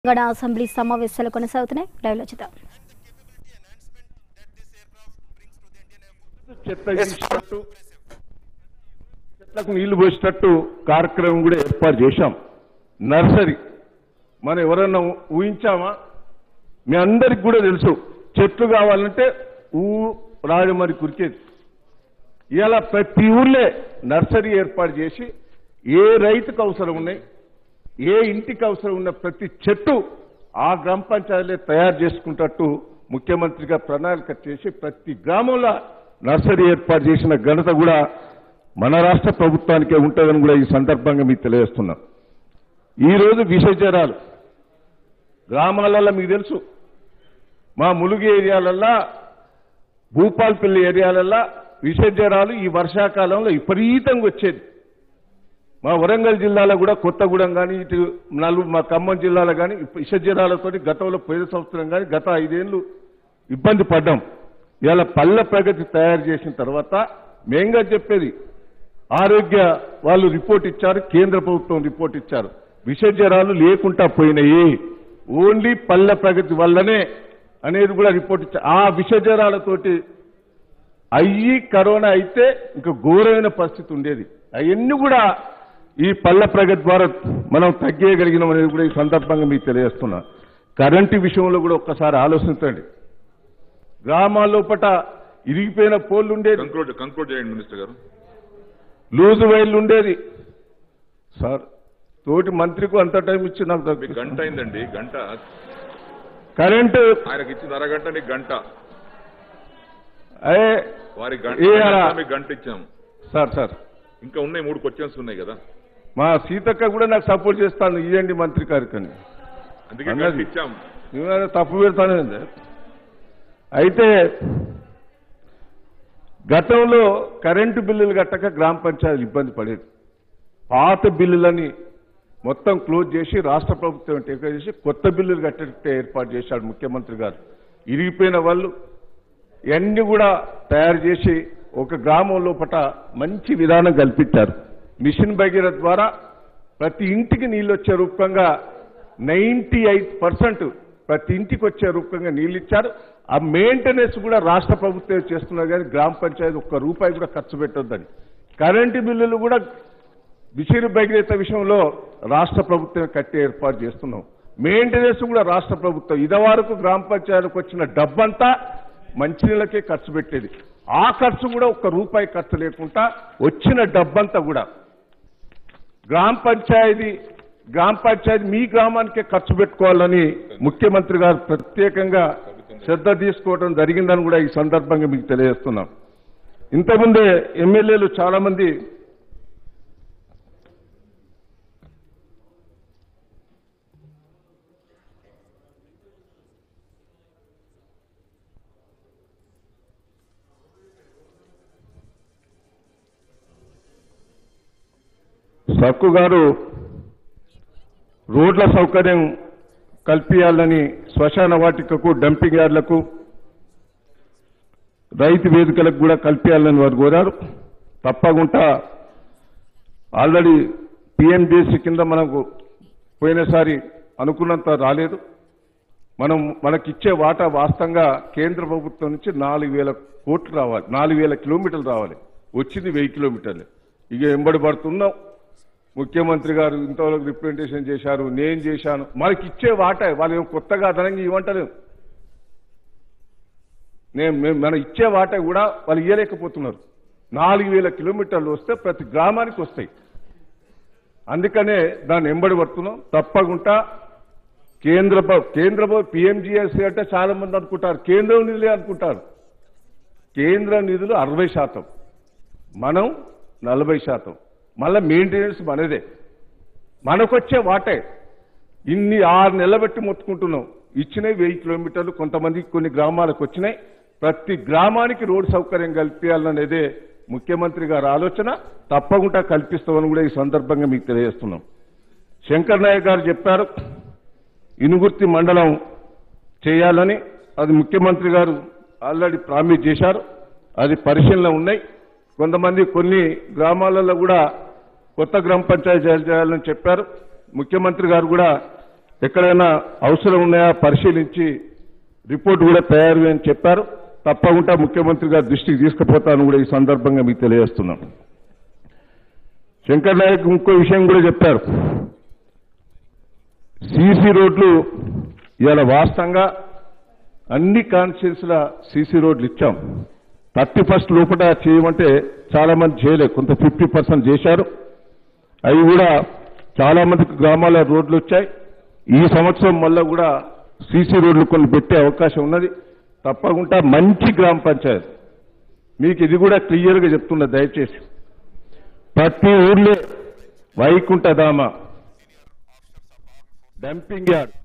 Telangana assembly సమావేశాలు కొనసాగుతున్నాయి లైవ్లో చూద్దాం చెత్త తీసినట్టు చెట్లకు నీళ్లు పోసేటట్టు కార్యక్రమం కూడా ఏర్పాటు చేశాం నర్సరీ మనం ఎవరన్నా ఊహించామా మీ అందరికి కూడా తెలుసు చెట్లు కావాలంటే ఊ రాజమరి కురికేది ఇలా ప్రతి ఊళ్ళే నర్సరీ ఏర్పాటు చేసి ఏ రైతుకు అవసరం ఉన్నాయి ఏ ఇంటికి అవసరం ఉన్న ప్రతి చెట్టు ఆ గ్రామ పంచాయతీలే తయారు చేసుకుంటట్టు ముఖ్యమంత్రిగా ప్రణాళిక చేసి ప్రతి గ్రామంలో నర్సరీ ఏర్పాటు చేసిన ఘనత కూడా మన రాష్ట్ర ప్రభుత్వానికే ఉంటుందని కూడా ఈ సందర్భంగా మీకు తెలియజేస్తున్నాం ఈ రోజు విష జ్వరాలు గ్రామాలలో మీకు తెలుసు మా ములుగు ఏరియాలల్లో భూపాల్పల్లి ఏరియాలల్లో విష జ్వరాలు ఈ వర్షాకాలంలో విపరీతంగా వచ్చేది మా వరంగల్ జిల్లాలో కూడా కొత్తగూడెం కానీ ఇటు నలుగు మా ఖమ్మం జిల్లాలో కానీ విష జ్వరాలతో గతంలో పోయిన సంవత్సరం కానీ గత ఐదేళ్లు ఇబ్బంది పడ్డాం ఇవాళ పల్లె ప్రగతి తయారు చేసిన తర్వాత మేంగా చెప్పేది ఆరోగ్య వాళ్ళు రిపోర్ట్ ఇచ్చారు కేంద్ర ప్రభుత్వం రిపోర్ట్ ఇచ్చారు విష జ్వరాలు లేకుండా పోయినాయి ఓన్లీ పల్లె ప్రగతి వల్లనే అనేది కూడా రిపోర్ట్ ఇచ్చారు ఆ విష జ్వరాలతోటి అయ్యి కరోనా అయితే ఇంకా ఘోరమైన పరిస్థితి ఉండేది అవన్నీ కూడా ఈ పల్లె ప్రగతి ద్వారా మనం తగ్గేయగలిగినాం అనేది కూడా ఈ సందర్భంగా మీకు తెలియజేస్తున్నా కరెంటు విషయంలో కూడా ఒక్కసారి ఆలోచించండి గ్రామాల్లో పట ఇరిగిపోయిన పోల్లు ఉండేది కంక్లూడ్ కంక్లూడ్ చేయండి మినిస్టర్ గారు లూజు వైర్లు ఉండేది సార్ తోటి మంత్రికి అంత టైం ఇచ్చి నాకు మీకు తగ్గి- గంట అయిందండి గంట కరెంటు ఆయనకి ఇచ్చింది అరగంట నీకు గంట అయ్యే వారి గంట ఏ అలా? మీకు గంట ఇచ్చాము సార్ సార్ ఇంకా ఉన్నాయి మూడు క్వశ్చన్స్ ఉన్నాయి కదా మా సీతక్క కూడా నాకు సపోర్ట్ చేస్తాను ఇవ్వండి మంత్రి గారికి అని అందుకే అన్నది. గంట ఇచ్చాం నువ్వేదో తప్పు పెడతానే అయితే గతంలో కరెంటు బిల్లులు కట్టక గ్రామ పంచాయతీలు ఇబ్బంది పడేది పాత బిల్లులని మొత్తం క్లోజ్ చేసి రాష్ట్ర ప్రభుత్వం టేకర్ చేసి కొత్త బిల్లులు కట్టేట్టు ఏర్పాటు చేశాడు ముఖ్యమంత్రి గారు ఇరిగిపోయిన వాళ్ళు ఇవన్నీ కూడా తయారు చేసి ఒక గ్రామం లోపట మంచి విధానం కల్పించారు మిషన్ భగీరథ ద్వారా ప్రతి ఇంటికి నీళ్ళు వచ్చే రూపంగా నైంటీ ఎయిట్ పర్సెంట్ ప్రతి ఇంటికి వచ్చే రూపంగా నీళ్ళు ఇచ్చారు ఆ మెయింటెనెన్స్ కూడా రాష్ట్ర ప్రభుత్వం చేస్తున్నారు కానీ గ్రామ పంచాయతీ ఒక్క రూపాయి కూడా ఖర్చు పెట్టొద్దని కరెంటు బిల్లులు కూడా విషయ భగీరథ విషయంలో రాష్ట్ర ప్రభుత్వం కట్టి ఏర్పాటు చేస్తున్నాం మెయింటెనెన్స్ కూడా రాష్ట్ర ప్రభుత్వం ఇదివరకు గ్రామ పంచాయతీలకు వచ్చిన డబ్బంతా మంచినీళ్ళకే ఖర్చు పెట్టేది ఆ ఖర్చు కూడా ఒక్క రూపాయి ఖర్చు లేకుండా వచ్చిన డబ్బంతా కూడా గ్రామ పంచాయతీ గ్రామ పంచాయతీ మీ గ్రామానికే ఖర్చు పెట్టుకోవాలని ముఖ్యమంత్రి గారు ప్రత్యేకంగా శ్రద్ధ తీసుకోవడం జరిగిందని కూడా ఈ సందర్భంగా మీకు తెలియజేస్తున్నాం ఇంతకుముందే ఎమ్మెల్యేలు చాలా మంది సక్కు గారు రోడ్ల సౌకర్యం కల్పించాలని శ్మశాన వాటికకు డంపింగ్ యార్డులకు రైతు వేదికలకు కూడా కల్పించాలని వారు కోరారు తప్పకుండా ఆల్రెడీ పిఎండిసి కింద మనకు పోయినసారి అనుకున్నంత రాలేదు మనం మనకిచ్చే వాటా వాస్తవంగా కేంద్ర ప్రభుత్వం నుంచి నాలుగు వేల కోట్లు రావాలి నాలుగు వేల కిలోమీటర్లు రావాలి వచ్చింది వెయ్యి కిలోమీటర్లు ఇక ఎంబడి పడుతున్నాం ముఖ్యమంత్రి గారు ఇంతవరకు రిప్రజెంటేషన్ చేశారు నేను చేశాను మనకి ఇచ్చే వాటా వాళ్ళు ఏం కొత్తగా అదనంగా ఇవ్వంటలేం నేను మేము మనం ఇచ్చే వాటా కూడా వాళ్ళు ఇవ్వలేకపోతున్నారు నాలుగు వేల కిలోమీటర్లు వస్తే ప్రతి గ్రామానికి వస్తాయి అందుకనే దాన్ని ఎంబడి పడుతున్నాం తప్పకుండా కేంద్ర ప్ర- కేంద్ర పిఎంజిఎస్సీ అంటే చాలా మంది అనుకుంటారు కేంద్రం నిధులే అనుకుంటారు కేంద్ర నిధులు అరవై శాతం మనం నలభై శాతం మళ్ళీ మెయింటెనెన్స్ మనదే మనకొచ్చే వాటే ఇన్ని ఆరు నెలల బట్టి మొత్తుకుంటున్నాం ఇచ్చినాయి వెయ్యి కిలోమీటర్లు కొంతమందికి కొన్ని గ్రామాలకు వచ్చినాయి ప్రతి గ్రామానికి రోడ్డు సౌకర్యం కల్పించాలనేదే ముఖ్యమంత్రి గారి ఆలోచన తప్పకుండా కల్పిస్తామని కూడా ఈ సందర్భంగా మీకు తెలియజేస్తున్నాం శంకర్ నాయక్ గారు చెప్పారు ఇనుగుర్తి మండలం చేయాలని అది ముఖ్యమంత్రి గారు ఆల్రెడీ ప్రామిస్ చేశారు అది పరిశీలన ఉన్నాయి కొంతమంది కొన్ని గ్రామాలలో కూడా కొత్త గ్రామ పంచాయతీ చేయాలని చెప్పారు ముఖ్యమంత్రి గారు కూడా ఎక్కడైనా అవసరం ఉన్నాయా పరిశీలించి రిపోర్ట్ కూడా తయారు అని చెప్పారు తప్పకుండా ముఖ్యమంత్రి గారి దృష్టికి తీసుకుపోతాను కూడా ఈ సందర్భంగా మీకు తెలియజేస్తున్నాం శంకర్ నాయక్ ఇంకో విషయం కూడా చెప్పారు సీసీ రోడ్లు ఇవాళ వాస్తవంగా అన్ని కాన్స్టిట్యూన్సీల సీసీ రోడ్లు ఇచ్చాం థర్టీ ఫస్ట్ లోపల చేయమంటే చాలా మంది చేయలేదు కొంత ఫిఫ్టీ పర్సెంట్ చేశారు అవి కూడా చాలా మందికి గ్రామాల రోడ్లు వచ్చాయి ఈ సంవత్సరం మళ్ళా కూడా సీసీ రోడ్లు కొన్ని పెట్టే అవకాశం ఉన్నది తప్పకుండా మంచి గ్రామ పంచాయతీ మీకు ఇది కూడా క్లియర్గా చెప్తున్నా దయచేసి ప్రతి ఊర్లో వైకుంఠధామ డంపింగ్ యార్డ్